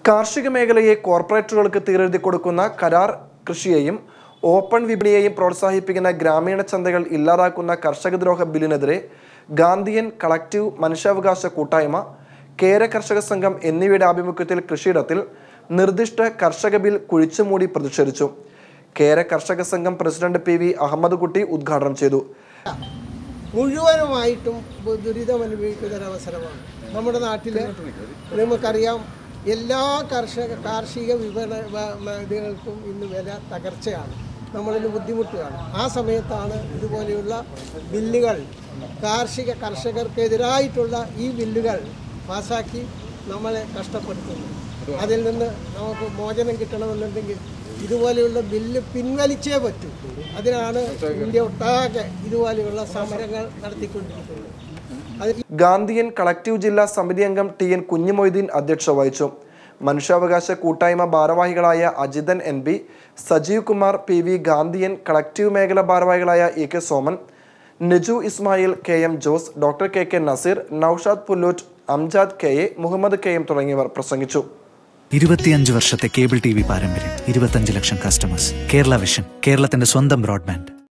കാർഷിക മേഖലയെ കോർപ്പറേറ്റുകൾക്ക് തീരെഴുതി കൊടുക്കുന്ന കരാർ കൃഷിയെയും ഓപ്പൺ വിപണിയെയും പ്രോത്സാഹിപ്പിക്കുന്ന ഗ്രാമീണ ചന്തകൾ ഇല്ലാതാക്കുന്ന കർഷകദ്രോഹ ബില്ലിനെതിരെ ഗാന്ധിയൻ കളക്റ്റീവ് മനുഷ്യാവകാശ കൂട്ടായ്മ കേര കർഷക സംഘം എന്നിവയുടെ ആഭിമുഖ്യത്തിൽ കൃഷിയിടത്തിൽ നിർദ്ദിഷ്ട കർഷക ബിൽ കുഴിച്ചുമൂടി പ്രതിഷേധിച്ചു കേര കർഷക സംഘം പ്രസിഡന്റ് പി വി അഹമ്മദ് കുട്ടി ഉദ്ഘാടനം ചെയ്തു മുഴുവനുമായിട്ടും ബു- ദുരിതം അനുഭവിക്കുന്ന ഒരു അവസരമാണ് നമ്മുടെ നാട്ടിൽ നമുക്കറിയാം എല്ലാ കർഷക കാർഷിക വിപണ വ- മ- ഇതുകൾക്കും ഇന്ന് വില തകർച്ചയാണ് നമ്മളിന് ബുദ്ധിമുട്ടുകയാണ് ആ സമയത്താണ് ഇതുപോലെയുള്ള ബില്ലുകൾ കാർഷിക കർഷകർക്കെതിരായിട്ടുള്ള ഈ ബില്ലുകൾ പാസാക്കി നമ്മളെ കഷ്ടപ്പെടുത്തുന്നു അതിൽ നിന്ന് നമുക്ക് മോചനം കിട്ടണമെന്നുണ്ടെങ്കിൽ ഇതുപോലെയുള്ള ബില്ല് പിൻവലിച്ചേ പറ്റൂ അതിനാണ് ഇന്ത്യ ഒട്ടാകെ ഇതുപോലെയുള്ള സമരങ്ങൾ നടത്തിക്കൊണ്ടിരിക്കുന്നത് അതിൽ ഗാന്ധിയൻ കളക്റ്റീവ് ജില്ലാ സമിതി അംഗം ടി എൻ കുഞ്ഞുമൊയ്തീൻ അധ്യക്ഷത വഹിച്ചു മനുഷ്യാവകാശ കൂട്ടായ്മ ഭാരവാഹികളായ Ajithan N B Sajeev Kumar P V Gandhian collective മേഖല ഭാരവാഹികളായ E K Soman Naju Ismail K M Jose doctor K K Nazeer Noushad Pullut Amjad K A Muhammad K M തുടങ്ങിയവർ പ്രസംഗിച്ചു ഇരുപത്തിയഞ്ച് വർഷത്തെ കേബിൾ ടി വി പാരമ്പര്യം ഇരുപത്തഞ്ച് ലക്ഷം കസ്റ്റമേഴ്സ് കേരള വിഷൻ കേരളത്തിന്റെ സ്വന്തം ബ്രോഡ്ബാൻഡ്